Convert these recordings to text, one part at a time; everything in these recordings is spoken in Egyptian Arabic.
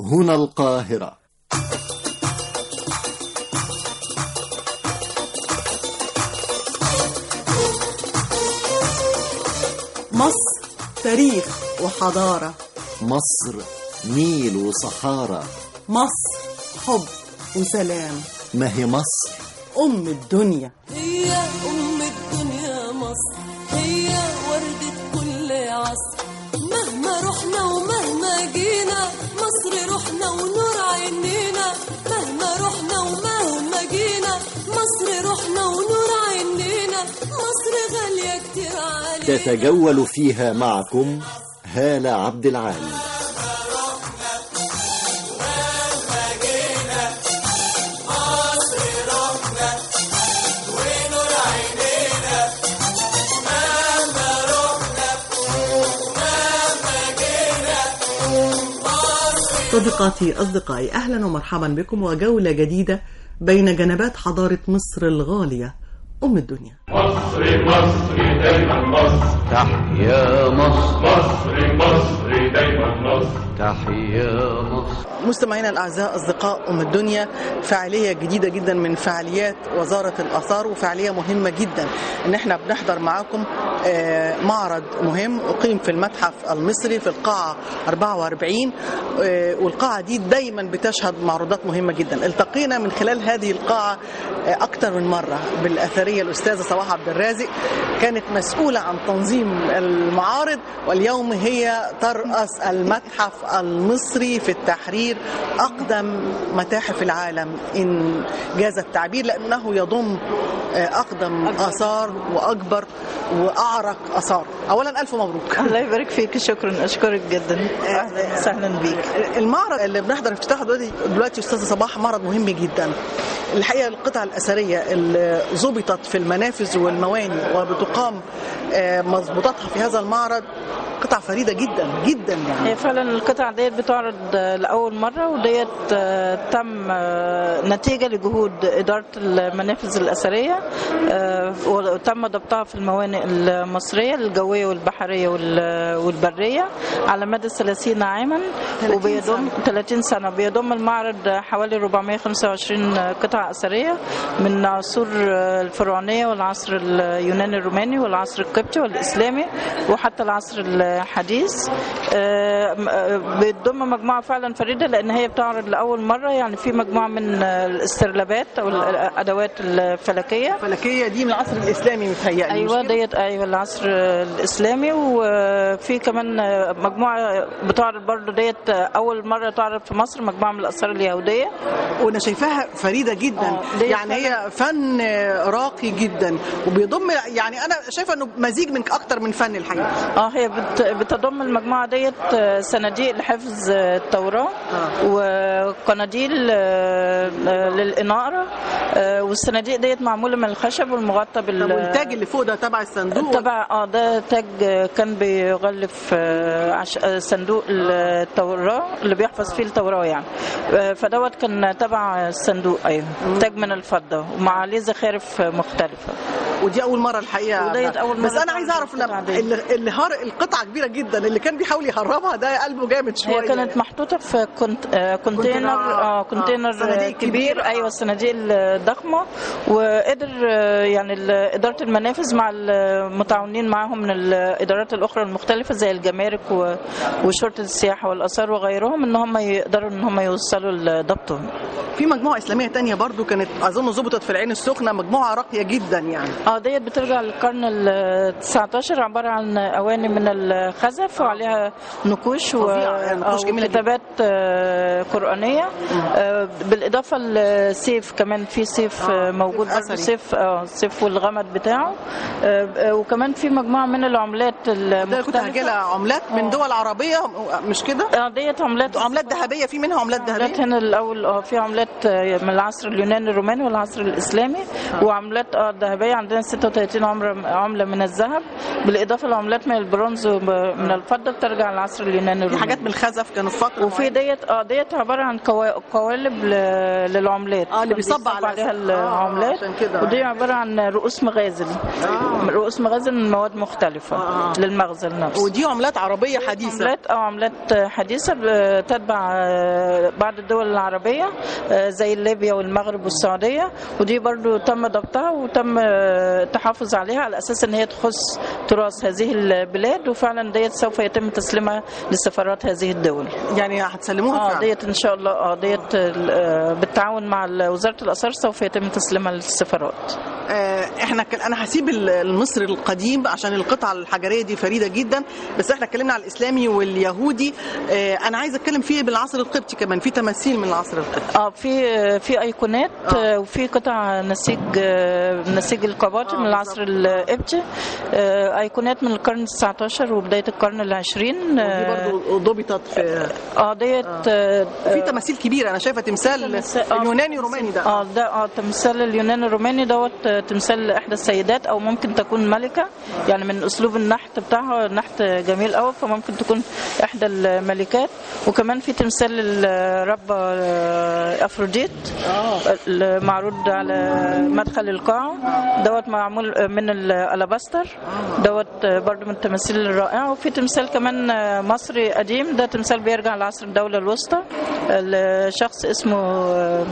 هنا القاهرة مصر تاريخ وحضارة مصر نيل وصحارى مصر حب وسلام ما هي مصر أم الدنيا هي أم الدنيا مصر هي وردة كل عصر مهما رحنا ومهما جينا مصر روحنا ونور عينينا مهما رحنا ومهما جينا مصر روحنا ونور عينينا مصر غالية كتير علينا تتجول فيها معكم هالة عبد العال صديقاتي أصدقائي أهلا ومرحبا بكم وجولة جديدة بين جنبات حضارة مصر الغالية أم الدنيا مصر مصر دايما مصر تحيا مصر مصر مصر دايما مصر تحيا مصر مستمعينا الأعزاء أصدقاء أم الدنيا فعالية جديدة جدا من فعاليات وزارة الآثار وفعالية مهمة جدا إن احنا بنحضر معاكم آه، معرض مهم أقيم في المتحف المصري في القاعة 44 آه، والقاعة دي دايما بتشهد معروضات مهمة جدا التقينا من خلال هذه القاعة آه، أكثر من مرة بالأثرية الأستاذة صباح عبد الرازق كانت مسؤولة عن تنظيم المعارض واليوم هي ترأس المتحف المصري في التحرير أقدم متاحف العالم إن جاز التعبير لأنه يضم آه، أقدم آثار وأكبر وأعرق آثار أولا ألف مبروك الله يبارك فيك شكرا اشكرك جدا اهلا وسهلا بيك المعرض اللي بنحضر افتتاحه دلوقتي دلوقتي استاذه صباح معرض مهم جدا الحقيقه القطع الاثريه اللي ضبطت في المنافذ والمواني وبتقام آه، مظبوطاتها في هذا المعرض قطع فريده جدا جدا يعني هي فعلا القطع ديت بتعرض آه، لاول مره وديت آه، تم آه، نتيجه لجهود اداره المنافذ الاثريه آه، وتم ضبطها في الموانئ المصريه الجويه والبحريه وال- والبريه على مدى 30 عاما 30 وبيضم 30 سنه بيضم المعرض حوالي 425 قطعه اثريه من عصور الفرعونيه والعصر اليوناني الروماني والعصر القبطي والاسلامي وحتى العصر الحديث آه، م- آه، بتضم مجموعه فعلا فريده لان هي بتعرض لاول مره يعني في مجموعه من الاسترلابات او الادوات الفلكيه فلكيه دي من العصر الاسلامي متهيألي مش ايوه كده؟ ديت ايوه العصر الاسلامي وفي كمان مجموعه بتعرض برضو ديت اول مره تعرض في مصر مجموعه من الاثار اليهوديه وانا شايفاها فريده جدا آه، دي يعني هي فن راقي جدا وبيضم يعني انا شايفه انه مزيج من اكتر من فن الحقيقه اه هي بت- بتضم المجموعه ديت صناديق لحفظ التوراه وقناديل آه، آه، للاناره آه، والصناديق ديت معموله من الخشب والمغطى بال طب والتاج اللي فوق ده تبع الصندوق تبع اه ده تاج كان بيغلف آه، عش... آه، صندوق التوراة اللي بيحفظ فيه التوراة يعني آه، فدوت كان تبع الصندوق ايوه تاج من الفضة ومع عليه زخارف مختلفة ودي اول مره الحقيقه وديت أول بس مرة انا عايزه اعرف تعمل لما القطعة دي. اللي اللي هار القطعه كبيره جدا اللي كان بيحاول يهربها ده قلبه جامد شويه هي كانت محطوطة في كونت... آه، كونتينر اه آه، كونتينر صناديق كبير, كبيرة. ايوه الصناديق الضخمة وقدر آه، يعني ال- إدارة المنافذ مع المتعاونين معاهم من الإدارات الأخرى المختلفة زي الجمارك و- وشرطة السياحة والآثار وغيرهم إن هم يقدروا إن هم يوصلوا لضبطه في مجموعه اسلاميه تانية برضو كانت اظن ظبطت في العين السخنه مجموعه راقيه جدا يعني اه ديت بترجع للقرن ال 19 عبارة عن أواني من الخزف وعليها نقوش فظيعة، يعني نقوش آه، جميلة جدا. وكتابات آه، قرآنية آه، بالإضافة لسيف كمان في سيف آه، موجود أثري. برضه سيف اه سيف والغمد بتاعه آه، آه، وكمان في مجموعة من العملات ده كنت المختلفة هجيلها عملات من آه. دول عربيه مش كده اه ديت عملات عملات ذهبيه في منها عملات عملات ذهبيه هنا الاول اه في عملات آه، من العصر اليوناني الروماني والعصر الاسلامي وعملات اه ذهبيه عندنا 36 عملة عملة من الذهب بالإضافة لعملات من البرونز ومن الفضة بترجع للعصر اليوناني في الروماني حاجات من الخزف كانت فتره وفي ديت اه ديت عباره عن كوا- قوالب ل- للعملات آه، اللي بيصب على عليها الأساس. آه، العملات عشان كده. ودي عباره عن رؤوس مغازل رؤوس مغازل من مواد مختلفه آه. للمغزل نفسه ودي عملات عربيه حديثه عملات او عملات حديثه بتتبع آه، بعض الدول العربيه آه، زي ليبيا والمغرب والسعوديه ودي برضو تم ضبطها وتم آه، التحافظ عليها على اساس ان هي تخص تراث هذه البلاد وفعلا ديت سوف يتم تسليمها لسفارات هذه الدول يعني هتسلموها اه فعلا ديت ان شاء الله اه ديت آه، بالتعاون مع وزاره الاثار سوف يتم تسليمها للسفارات آه، احنا كل... انا هسيب ال- المصري القديم عشان القطعه الحجريه دي فريده جدا بس احنا اتكلمنا على الاسلامي واليهودي آه، انا عايزه اتكلم فيه بالعصر القبطي كمان في تماثيل من العصر القبطي اه في في ايقونات آه. وفي قطع نسيج آه، نسيج القباطي آه، من العصر القبطي آه، ايقونات من القرن 19 وبدايه القرن العشرين ودي اه برضو ضبطت في آه، ديت آه، في تماثيل كبيره انا شايفه تمثال تمثال- آه، اليوناني روماني ده اه ده اه تمثال اليوناني الروماني دوت آه، تمثال احدى السيدات او ممكن تكون ملكه يعني من اسلوب النحت بتاعها نحت جميل قوي فممكن تكون احدى الملكات وكمان في تمثال الرب آه، افروديت المعروض على مدخل القاعه دوت معمول من الالاباستر دوت برضو من التماثيل الرائعه وفي تمثال كمان مصري قديم ده تمثال بيرجع لعصر الدوله الوسطى الشخص اسمه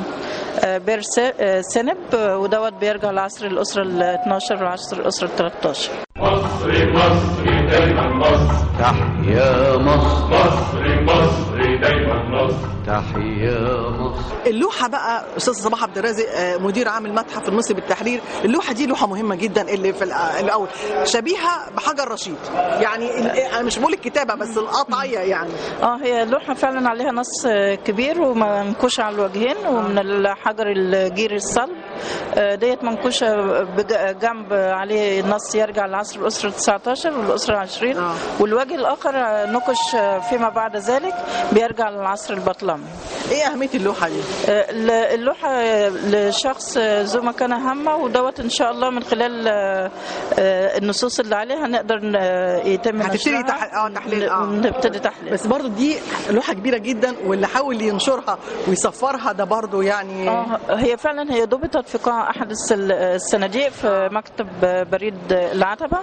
بير سنب ودوت بيرجع لعصر الاسره ال 12 وعصر الاسره ال 13 مصري مصري دايما مصر تحيا مصر مصري مصري دايما مصر تحيا مصر اللوحه بقى استاذ صباح عبد الرازق آه، مدير عام المتحف المصري بالتحرير اللوحه دي لوحه مهمه جدا اللي في الأ- الاول شبيهه بحجر رشيد يعني ال- انا مش بقول الكتابه بس القطعيه يعني اه هي لوحة فعلا عليها نص كبير ومنكوشة على الوجهين ومن الحجر الجيري الصلب آه، ديت منكوشة بج- جنب عليه نص يرجع لعصر الأسرة 19 والأسرة 20 آه. والوجه الآخر نكش فيما بعد ذلك بيرجع للعصر البطلمي ايه اهميه اللوحه دي آه، اللوحة لشخص ذو مكانة هامة ودوت إن شاء الله من خلال آه، آه، النصوص اللي عليها نقدر ن- يتم هتبتدي نشرها. تح- آه، تحليل، آه. نبتدي تحليل بس برضو دي لوحه كبيره جدا واللي حاول ينشرها ويصفرها ده برضو يعني اه هي فعلا هي ضبطت في قاع احد السل- الصناديق في مكتب بريد العتبه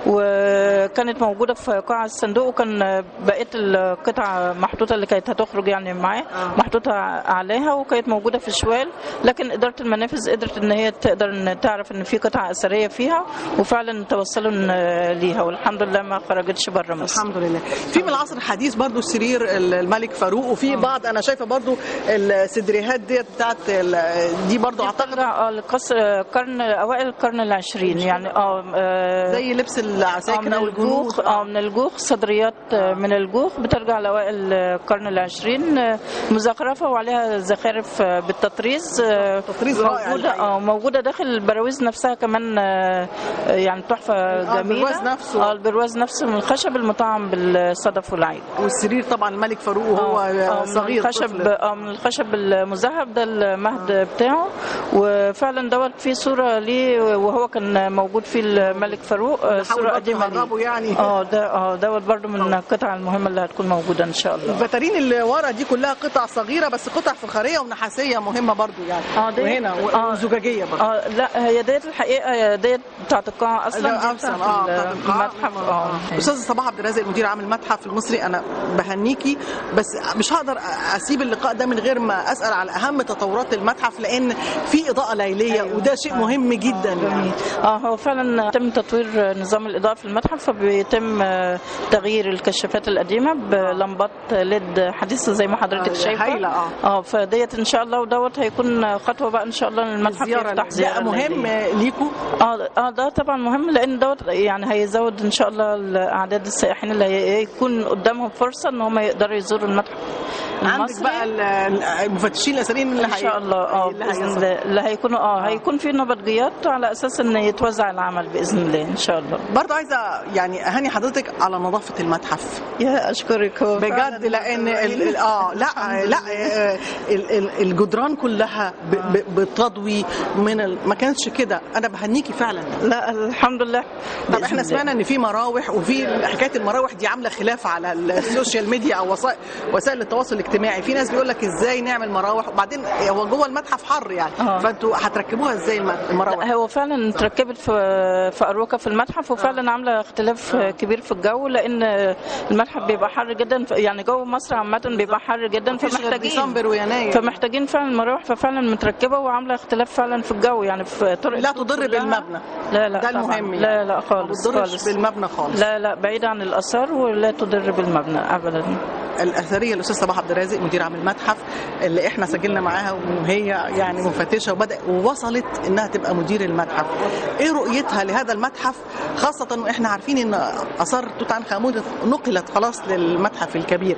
وكانت موجوده في قاع الصندوق وكان بقيه القطع محطوطه اللي كانت هتخرج يعني معاه محطوطه عليها وكانت موجوده في شوال لكن اداره المنافذ قدرت ان هي تقدر ان تعرف ان في قطع اثريه فيها وفعلا توصلوا إن- ليها والحمد لله ما خرجتش بره مصر الحمد لله في من العصر الحديث برضو سرير الملك فاروق وفي بعض انا شايفه برضو السدريهات ديت بتاعت ال- دي برضو اعتقد ترجع اه لقصر قرن اوائل القرن العشرين يعني اه آه، زي لبس آه، العساكر من او الجنود الجوخ اه من الجوخ صدريات آه، من الجوخ بترجع لاوائل القرن العشرين آه، مزخرفه وعليها زخارف آه، بالتطريز آه، تطريز رائع موجوده الحقيقة. اه موجوده داخل البراويز نفسها كمان آه، آه، يعني تحفه جميله البرواز نفسه. اه البرواز نفسه من الخشب المطعم بالصدف والعين والسرير طبعا الملك فاروق وهو آه، من صغير الخشب طفل. اه من الخشب المذهب ده المهد بتاعه وفعلا دوت في صوره ليه وهو كان موجود فيه الملك فاروق آه، صوره برضه قديمه تهربوا ليه يعني. اه ده اه دوت برضو من القطع المهمه اللي هتكون موجوده ان شاء الله الفترين اللي ورا دي كلها قطع صغيره بس قطع فخاريه ونحاسيه مهمه برضو يعني اه دي- وهنا و- آه. وزجاجيه برضو اه لا هي ديت الحقيقه هي ديت بتاعت القاعه اصلا لا، دي أصلاً، بتاعت آه، بتاعت القاعة. المتحف اه استاذ صباح عبد الرازق مدير عام المتحف المصري انا بهنيكي بس مش هقدر اسيب اللقاء ده من غير ما اسال على اهم تطورات المتحف لان في اضاءه ليليه أيوة. وده شيء مهم جدا يعني اه هو فعلا تم تطوير نظام الاضاءه في المتحف فبيتم آه، تغيير الكشافات القديمه بلمبات ليد حديثه زي ما حضرتك آه، شايفه هايلة، آه. اه فديت ان شاء الله ودوت هيكون خطوه بقى ان شاء الله ان المتحف الزياره يفتح ده زياره مهم ليلية. ليكوا اه اه ده طبعا مهم لان دوت يعني هيزود ان شاء الله اعداد السائحين اللي هي- يكون قدامهم فرصه ان هم يقدروا يزوروا المتحف عندك المصري. بقى ال- ال- المفتشين الاثريين اللي ان شاء الله اه اللي باذن هيصل. الله اللي هيكونوا اه هيكون في نبطجيات على اساس ان يتوزع العمل باذن الله ان شاء الله برضه عايزه يعني اهني حضرتك على نظافه المتحف يا اشكرك هو بجد فعلاً لان ال- ال- اه لا لا آه، ال- ال- الجدران كلها ب- ب- بتضوي من ال... ما كانتش كده انا بهنيكي فعلا لا الحمد لله طب بإذن احنا الله. سمعنا ان في مراوح وفي حكايه المراوح دي عامله خلاف على السوشيال ميديا او وسائل وسائل التواصل الاجتماعي في ناس بيقول لك ازاي نعمل مراوح وبعدين هو جوه المتحف حر يعني آه. فانتوا هتركبوها ازاي الم- المراوح لا هو فعلا اتركبت في في اروكا في المتحف وفعلا عامله اختلاف كبير في الجو لان المتحف بيبقى حر جدا يعني جو مصر عامه بيبقى حر جدا مفيش غير فمحتاجين ديسمبر ويناير فمحتاجين فعلا مراوح ففعلا متركبه وعامله اختلاف فعلا في الجو يعني في طرق لا السوق تضر كلها. بالمبنى لا لا ده طبعاً. المهم يعني. لا لا خالص ما بتضرش خالص بالمبنى خالص لا لا بعيد عن الاثار ولا تضر بالمبنى ابدا الاثريه الاستاذ صباح عبد الرازق مدير عام المتحف اللي احنا سجلنا معاها وهي يعني مفتشه وبدا ووصلت انها تبقى مدير المتحف ايه رؤيتها لهذا المتحف خاصه واحنا عارفين ان اثار توت عنخ امون نقلت خلاص للمتحف الكبير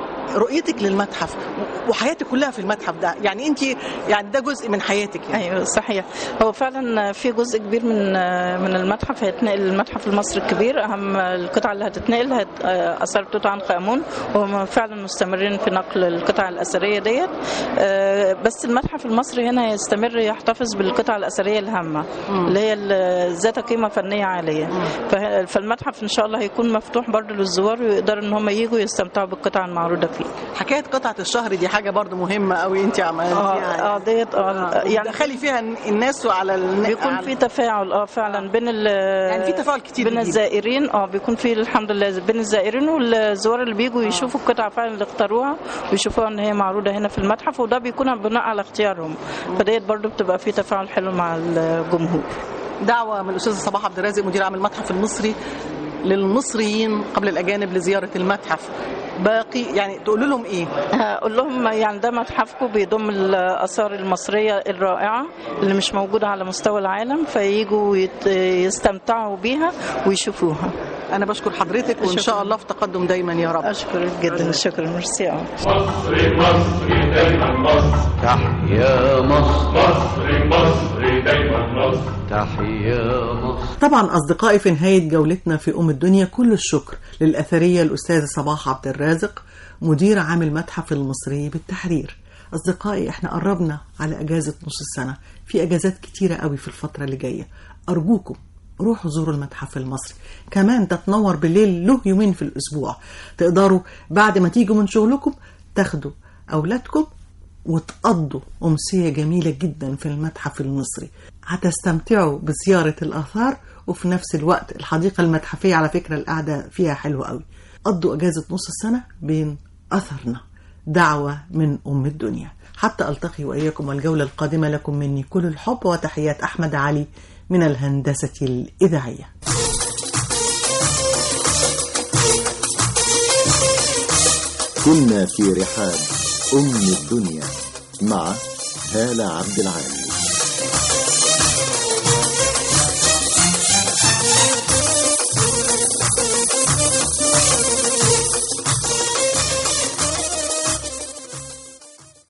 رؤيتك للمتحف وحياتك كلها في المتحف ده يعني انت يعني ده جزء من حياتك يعني ايوه صحيح هو فعلا في جزء كبير من من المتحف هيتنقل المتحف المصري الكبير اهم القطع اللي هتتنقل هت اثار توت عنخ امون وهم فعلا مستمرين في نقل القطع الاثريه ديت آه، بس المتحف المصري هنا يستمر يحتفظ بالقطع الاثريه الهامه اللي هي ال- ذات قيمه فنيه عاليه فه- فالمتحف ان شاء الله هيكون مفتوح برضه للزوار ويقدروا ان هم يجوا يستمتعوا بالقطع المعروضه فيه حكايه قطعه الشهر دي حاجه برضو مهمه قوي انت عملتيها اه اه ديت اه يعني يعني دخلي فيها الناس على الن... بيكون على- في تفاعل اه فعلا بين ال يعني في تفاعل كتير بين جديد. الزائرين اه بيكون في الحمد لله بين الزائرين والزوار اللي بيجوا يشوفوا القطع فعلا اللي اختاروها ويشوفوها ان هي معروضه هنا في المتحف وده بيكون بناء على اختيارهم فديت برضو بتبقى في تفاعل حلو مع الجمهور دعوة من الأستاذ صباح عبد الرازق مدير عام المتحف المصري للمصريين قبل الأجانب لزيارة المتحف باقي يعني تقول لهم إيه؟ هقول لهم يعني ده متحفكم بيضم الآثار المصرية الرائعة اللي مش موجودة على مستوى العالم فييجوا يت- يستمتعوا بيها ويشوفوها أنا بشكر حضرتك وإن شكراً. شاء الله في تقدم دايما يا رب أشكرك جدا شكرا ميرسي أوي. مصري مصري دايما مصر تحيا مصر مصري مصري دايما مصر تحيا مصر طبعا أصدقائي في نهاية جولتنا في أم الدنيا كل الشكر للأثرية الأستاذة صباح عبد الرازق مدير عام المتحف المصري بالتحرير أصدقائي احنا قربنا على أجازة نص السنة في أجازات كتيرة قوي في الفترة اللي جاية أرجوكم روحوا زوروا المتحف المصري كمان تتنور بالليل له يومين في الأسبوع تقدروا بعد ما تيجوا من شغلكم تاخدوا أولادكم وتقضوا أمسية جميلة جدا في المتحف المصري هتستمتعوا بزيارة الآثار وفي نفس الوقت الحديقة المتحفية على فكرة القعدة فيها حلوة قوي قضوا أجازة نص السنة بين أثرنا دعوة من أم الدنيا حتى ألتقي وإياكم والجولة القادمة لكم مني كل الحب وتحيات أحمد علي من الهندسة الإذاعية كنا في رحاب أم الدنيا مع هالة عبد العالي